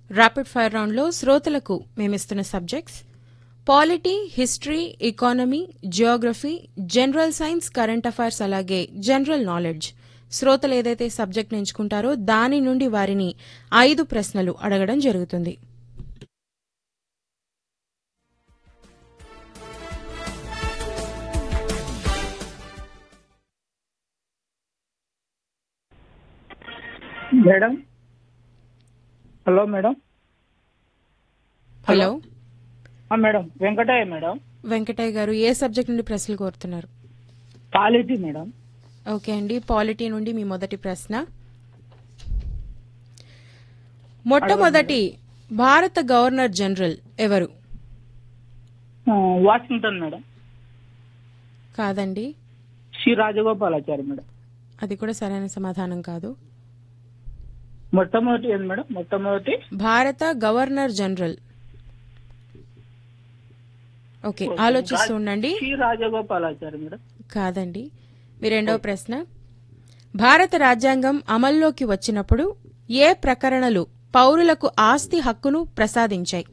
rapid fire రౌండ్లో శ్రోతలకు మేమిస్తున్న subjects polity history economy geography general science current affairs అలాగే జనరల్ నాలెడ్జ్ శ్రోతలు ఏదైతే సబ్జెక్ట్ ఎంచుకుంటారో దాని నుండి వారిని ఐదు ప్రశ్నలు అడగడం జరుగుతుంది మేడం హలో మేడం హలో ఆ, మేడం వెంకటయ్య మేడం వెంకటయ్య గారు ఏ సబ్జెక్ట్ నుండి ప్రశ్నలు కోరుతున్నారు పాలిటీ మేడం ఓకే అండి పాలిటీ నుండి మీ మొదటి ప్రశ్న మొట్టమొదటి భారత గవర్నర్ జనరల్ ఎవరు ఆ, వాషింగ్టన్ మేడం కాదండి శ్రీ రాజగోపాలాచారి మేడం అది కూడా సరైన సమాధానం కాదు మొట్టమొదటి ఏంది మేడం మొట్టమొదటి భారత గవర్నర్ జనరల్ ఓకే ఆలోచిస్తూ ఉండండి శ్రీ రాజగోపాలాచారి మేడం కాదండి మీ రెండవ ప్రశ్న భారత రాజ్యాంగం అమల్లోకి వచ్చినప్పుడు ఏ ప్రకరణలు పౌరులకు ఆస్తి హక్కును ప్రసాదించాయి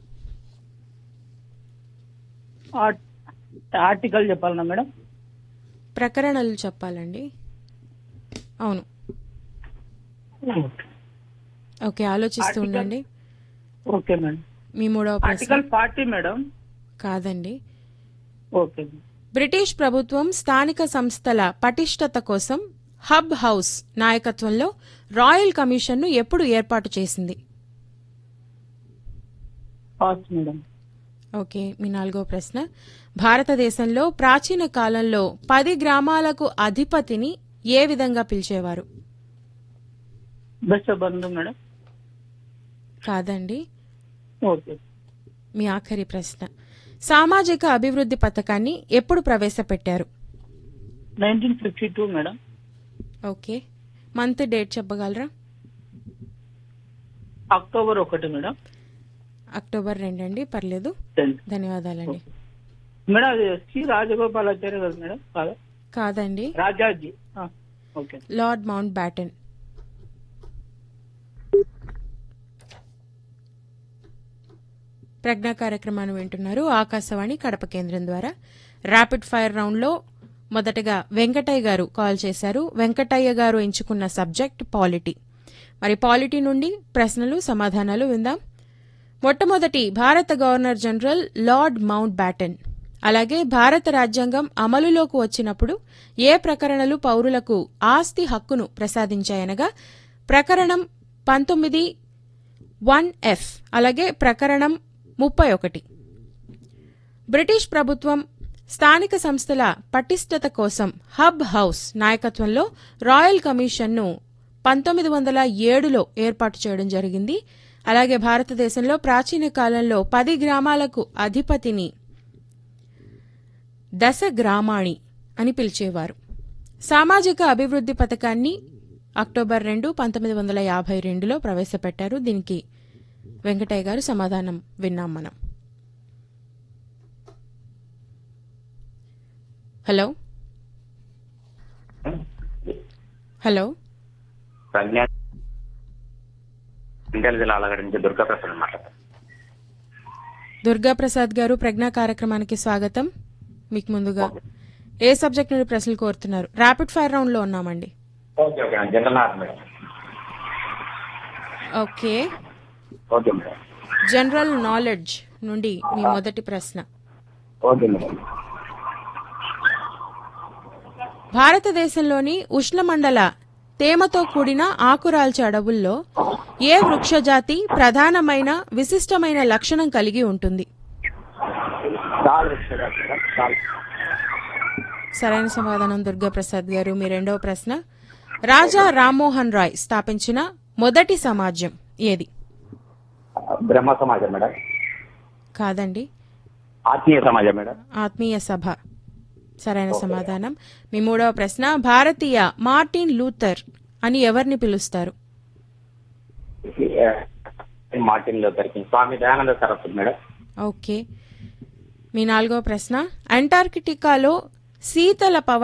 ఆర్ట్- ఆర్టికల్ చెప్పాలనా మేడం ప్రకరణలు చెప్పాలండి అవును ఓకే ఆలోచిస్తూ ఉండండి ఓకే మేడం మీ మూడవ ప్రశ్న ఆర్టికల్ ఫార్టీ మేడం కాదండి ఓకే బ్రిటిష్ ప్రభుత్వం స్థానిక సంస్థల పటిష్టత కోసం హబ్ హౌస్ నాయకత్వంలో రాయల్ కమిషన్ను ఎప్పుడు ఏర్పాటు చేసింది ఫాస్ట్ మేడం ఓకే మీ నాలుగో ప్రశ్న భారతదేశంలో ప్రాచీన కాలంలో పది గ్రామాలకు అధిపతిని ఏ విధంగా పిలిచేవారు బెస్ట్ బంధు మేడం కాదండి ఓకే మీ ఆఖరి ప్రశ్న సామాజిక అభివృద్ధి పథకాన్ని ఎప్పుడు ప్రవేశపెట్టారు nineteen fifty two madam okay month date చెప్పగలరా అక్టోబర్ ఒకటి మేడం అక్టోబర్ రెండండి పర్లేదు టెన్త్ ధన్యవాదాలండి మేడం అది శ్రీ రాజగోపాలాచారి కదా మేడం కాదా కాదండి రాజాజీ ఆ, ఓకే లార్డ్ మౌంట్ బ్యాటన్ ప్రజ్ఞా కార్యక్రమాన్ని వింటున్నారు ఆకాశవాణి కడప కేంద్రం ద్వారా ర్యాపిడ్ ఫైర్ రౌండ్లో మొదటగా వెంకటయ్య గారు కాల్ చేశారు వెంకటయ్య గారు ఎంచుకున్న సబ్జెక్ట్ పాలిటీ మరి పాలిటీ నుండి ప్రశ్నలు సమాధానాలు విందాం మొట్టమొదటి భారత governor general Lord Mountbatten అలాగే భారత రాజ్యాంగం అమలులోకి వచ్చినప్పుడు ఏ ప్రకరణలు పౌరులకు ఆస్తి హక్కును ప్రసాదించాయనగా ప్రకరణం పంతొమ్మిది వన్ ఎఫ్ అలాగే ప్రకరణం ముప్పై ఒకటి బ్రిటిష్ ప్రభుత్వం స్థానిక సంస్థల పటిష్టత కోసం హబ్ హౌస్ నాయకత్వంలో రాయల్ కమిషన్ను పంతొమ్మిది వందల ఏడులో ఏర్పాటు చేయడం జరిగింది అలాగే భారతదేశంలో ప్రాచీన కాలంలో పది గ్రామాలకు అధిపతిని దశ గ్రామాణి అని పిలిచేవారు సామాజిక అభివృద్ధి పథకాన్ని అక్టోబర్ రెండు పంతొమ్మిది వందల యాభై రెండులో ప్రవేశపెట్టారు దీనికి వెంకటయ్య గారు సమాధానం విన్నాం మనం హలో హలో ప్రజ్ఞ ఇంటెల్ జిల్లా అలగడ నుంచి దుర్గా ప్రసాద్ మాట్లాడతాను దుర్గా ప్రసాద్ గారు ప్రజ్ఞా కార్యక్రమానికి స్వాగతం మీకు ముందుగా ఏ సబ్జెక్ట్ నుండి ప్రశ్నలు కోరుతున్నారు ర్యాపిడ్ ఫైర్ రౌండ్ లో ఉన్నామండి okay okay general knowledge madam okay okay madam general knowledge నుండి మీ మొదటి ప్రశ్న ఓకే మేడం భారతదేశంలోని ఉష్ణమండల తేమతో కూడిన ఆకురాల్చే అడవుల్లో ఏ వృక్షజాతి ప్రధానమైన విశిష్టమైన లక్షణం కలిగి ఉంటుంది చాలు మేడం చాలు సరైన సమాధానం దుర్గా ప్రసాద్ గారు మీ రెండవ ప్రశ్న రాజా రామ్మోహన్ రాయ్ స్థాపించిన మొదటి సమాజం ఏది బ్రహ్మ సమాజం మేడం కాదండి ఆత్మీయ సమాజం మేడం ఆత్మీయ సభ సరైన సమాధానం మీ మూడవ ప్రశ్న భారతీయ మార్టిన్ లూథర్ అని ఎవరిని పిలుస్తారు Martin Luther King Swami Dayananda Saraswati madam okay మీ నాలుగవ ప్రశ్న అంటార్కిటికాలో శీతల పవన